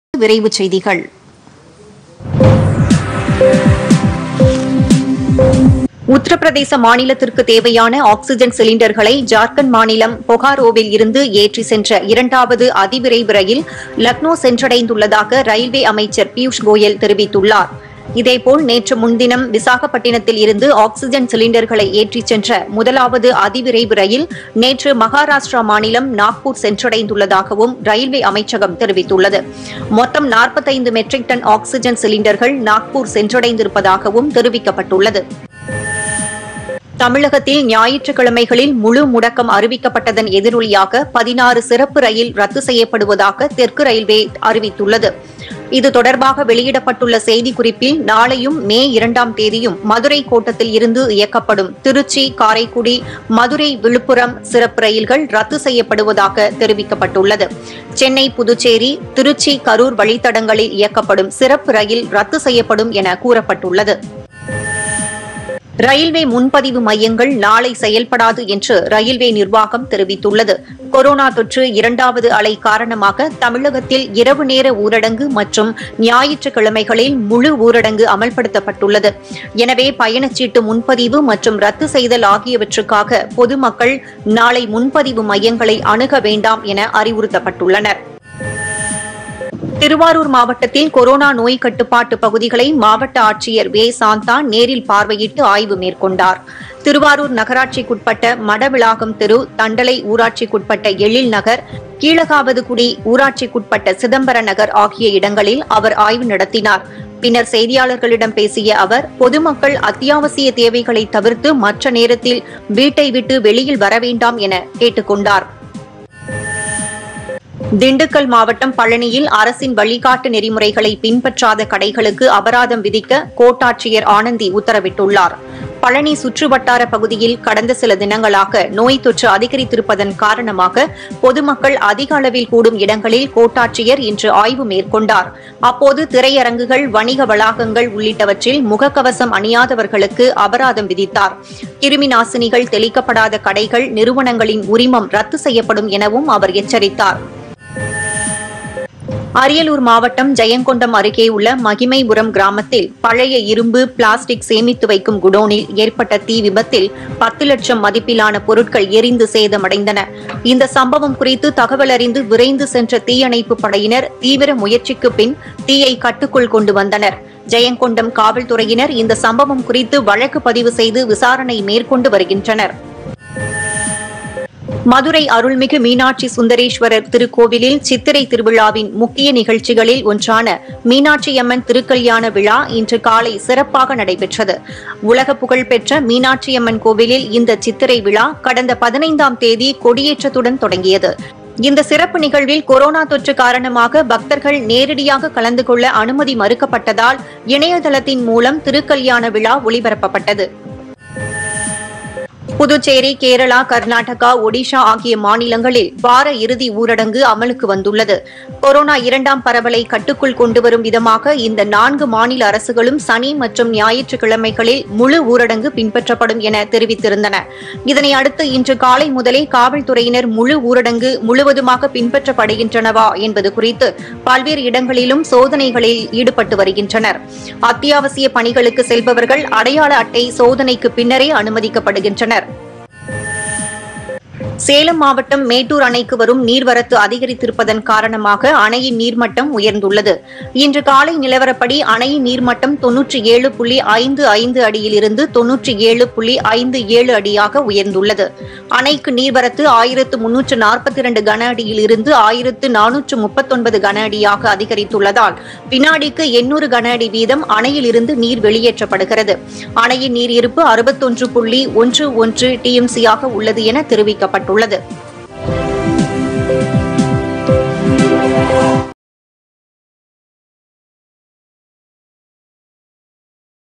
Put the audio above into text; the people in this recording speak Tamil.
விரைவுச் செய்திகள் உத்தரப்பிரதேச மாநிலத்திற்கு தேவையான ஆக்ஸிஜன் சிலிண்டர்களை ஜார்க்கண்ட் மாநிலம் பொகாரோவில் இருந்து ஏற்றி சென்ற இரண்டாவது அதிவிரைவு ரயில் லக்னோ சென்றடைந்துள்ளதாக ரயில்வே அமைச்சர் பியூஷ் கோயல் தெரிவித்துள்ளார் இதேபோல் நேற்று முன்தினம் விசாகப்பட்டினத்தில் இருந்து ஆக்ஸிஜன் சிலிண்டர்களை ஏற்றிச் சென்ற முதலாவது அதிவிரைவு ரயில் நேற்று மகாராஷ்டிரா மாநிலம் நாக்பூர் சென்றடைந்துள்ளதாகவும் ரயில்வே அமைச்சகம் தெரிவித்துள்ளது மொத்தம் 45 மெட்ரிக் டன் ஆக்ஸிஜன் சிலிண்டர்கள் நாக்பூர் சென்றடைந்திருப்பதாகவும் தெரிவிக்கப்பட்டுள்ளது தமிழகத்தில் ஞாயிற்றுக்கிழமைகளில் முழு முடக்கம் அறிவிக்கப்பட்டதன் எதிரொலியாக பதினாறு சிறப்பு ரயில் ரத்து செய்யப்படுவதாக தெற்கு ரயில்வே அறிவித்துள்ளது இது தொடர்பாக வெளியிடப்பட்டுள்ள செய்திக்குறிப்பில் நாளையும் மே இரண்டாம் தேதியும் மதுரை கோட்டத்தில் இருந்து இயக்கப்படும் திருச்சி காரைக்குடி மதுரை விழுப்புரம் சிறப்பு ரயில்கள் ரத்து செய்யப்படுவதாக தெரிவிக்கப்பட்டுள்ளது சென்னை புதுச்சேரி திருச்சி கரூர் வழித்தடங்களில் இயக்கப்படும் சிறப்பு ரயில் ரத்து செய்யப்படும் என கூறப்பட்டுள்ளது ரயில்வே முன்பதிவு மையங்கள் நாளை செயல்படாது என்று ரயில்வே நிர்வாகம் தெரிவித்துள்ளது கொரோனா தொற்று இரண்டாவது அலை காரணமாக தமிழகத்தில் இரவு நேர ஊரடங்கு மற்றும் ஞாயிற்றுக்கிழமைகளில் முழு ஊரடங்கு அமல்படுத்தப்பட்டுள்ளது எனவே பயணச்சீட்டு முன்பதிவு மற்றும் ரத்து செய்தல் ஆகியவற்றுக்காக பொதுமக்கள் நாளை முன்பதிவு மையங்களை அணுக வேண்டாம் என அறிவுறுத்தப்பட்டுள்ளனர் திருவாரூர் மாவட்டத்தில் கொரோனா நோய் கட்டுப்பாட்டு பகுதிகளை மாவட்ட ஆட்சியர் வே சாந்தா நேரில் பார்வையிட்டு ஆய்வு மேற்கொண்டார் திருவாரூர் நகராட்சிக்குட்பட்ட மடவிளாகம் தெரு தண்டலை ஊராட்சிக்குட்பட்ட எழில் நகர் கீழகாவதுகுடி ஊராட்சிக்குட்பட்ட சிதம்பர நகர் ஆகிய இடங்களில் அவர் ஆய்வு நடத்தினார் பின்னர் செய்தியாளர்களிடம் பேசிய அவர் பொதுமக்கள் அத்தியாவசிய தேவைகளை தவிர்த்து மற்ற நேரத்தில் வீட்டை விட்டு வெளியில் வர வேண்டாம் என கேட்டுக் கொண்டார் திண்டுக்கல் மாவட்டம் பழனியில் அரசின் வழிகாட்டு நெறிமுறைகளை பின்பற்றாத கடைகளுக்கு அபராதம் விதிக்க கோட்டாட்சியர் ஆனந்தி உத்தரவிட்டுள்ளார் பழனி சுற்றுவட்டார பகுதியில் கடந்த சில தினங்களாக நோய் தொற்று அதிகரித்திருப்பதன் காரணமாக பொதுமக்கள் அதிக அளவில் கூடும் இடங்களில் கோட்டாட்சியர் இன்று ஆய்வு மேற்கொண்டார் அப்போது திரையரங்குகள் வணிக வளாகங்கள் உள்ளிட்டவற்றில் முகக்கவசம் அணியாதவர்களுக்கு அபராதம் விதித்தார் கிருமி நாசினிகள் தெளிக்கப்படாத கடைகள் நிறுவனங்களின் உரிமம் ரத்து செய்யப்படும் எனவும் அவர் எச்சரித்தார் அரியலூர் மாவட்டம் ஜெயங்கொண்டம் அருகே உள்ள மகிமைபுரம் கிராமத்தில் பழைய இரும்பு பிளாஸ்டிக் சேமித்து வைக்கும் குடோனில் ஏற்பட்ட தீ விபத்தில் பத்து லட்சம் மதிப்பிலான பொருட்கள் எரிந்து சேதமடைந்தன இந்த சம்பவம் குறித்து தகவல் அறிந்து விரைந்து சென்ற தீயணைப்பு படையினர் தீவிர முயற்சிக்கு பின் தீயை கட்டுக்குள் கொண்டு வந்தனர் ஜெயங்கொண்டம் காவல்துறையினர் இந்த சம்பவம் குறித்து வழக்கு பதிவு செய்து விசாரணை மேற்கொண்டு வருகின்றனர் மதுரை அருள்மிகு மீனாட்சி சுந்தரேஸ்வரர் திருக்கோவிலில் சித்திரை திருவிழாவின் முக்கிய நிகழ்ச்சிகளில் ஒன்றான மீனாட்சியம்மன் திருக்கல்யாண விழா இன்று காலை சிறப்பாக நடைபெற்றது உலக புகழ்பெற்ற மீனாட்சியம்மன் கோவிலில் இந்த சித்திரை விழா கடந்த பதினைந்தாம் தேதி கொடியேற்றத்துடன் தொடங்கியது இந்த சிறப்பு நிகழ்வில் கொரோனா தொற்று காரணமாக பக்தர்கள் நேரடியாக கலந்து கொள்ள அனுமதி மறுக்கப்பட்டதால் இணையதளத்தின் மூலம் திருக்கல்யாண விழா ஒளிபரப்பப்பட்டது புதுச்சேரி கேரளா கர்நாடகா ஒடிஷா ஆகிய மாநிலங்களில் வார இறுதி ஊரடங்கு அமலுக்கு வந்துள்ளது கொரோனா இரண்டாம் பரவலை கட்டுக்குள் கொண்டுவரும் விதமாக இந்த நான்கு மாநில அரசுகளும் சனி மற்றும் ஞாயிற்றுக்கிழமைகளில் முழு ஊரடங்கு பின்பற்றப்படும் என தெரிவித்திருந்தன இதனை அடுத்து இன்று காலை முதலே காவல்துறையினர் முழு ஊரடங்கு முழுவதுமாக பின்பற்றப்படுகின்றனவா என்பது குறித்து பல்வேறு இடங்களிலும் சோதனைகளில் ஈடுபட்டு வருகின்றனர் அத்தியாவசிய பணிகளுக்கு செல்பவர்கள் அடையாள அட்டை சோதனைக்கு பின்னரே அனுமதிக்கப்படுகின்றனர் சேலம் மாவட்டம் மேட்டூர் அணைக்கு வரும் நீர்வரத்து அதிகரித்திருப்பதன் காரணமாக அணையின் நீர்மட்டம் உயர்ந்துள்ளது இன்று காலை நிலவரப்படி அணையின் நீர்மட்டம் தொன்னூற்றி ஏழு புள்ளி ஐந்து ஐந்து அடியிலிருந்து தொன்னூற்றி ஏழு புள்ளி ஐந்து ஏழு அடியாக உயர்ந்துள்ளது அணைக்கு நீர்வரத்து ஆயிரத்து முன்னூற்று நாற்பத்தி இரண்டு கன அடியிலிருந்து ஆயிரத்து நானூற்று முப்பத்தொன்பது கன அடியாக அதிகரித்துள்ளதால் வினாடிக்கு எண்ணூறு கன அடி வீதம் அணையிலிருந்து நீர் வெளியேற்றப்படுகிறது அணையின் நீர் இருப்பு அறுபத்தொன்று புள்ளி ஒன்று ஒன்று டிஎம்சியாக உள்ளது என தெரிவிக்கப்பட்டுள்ளது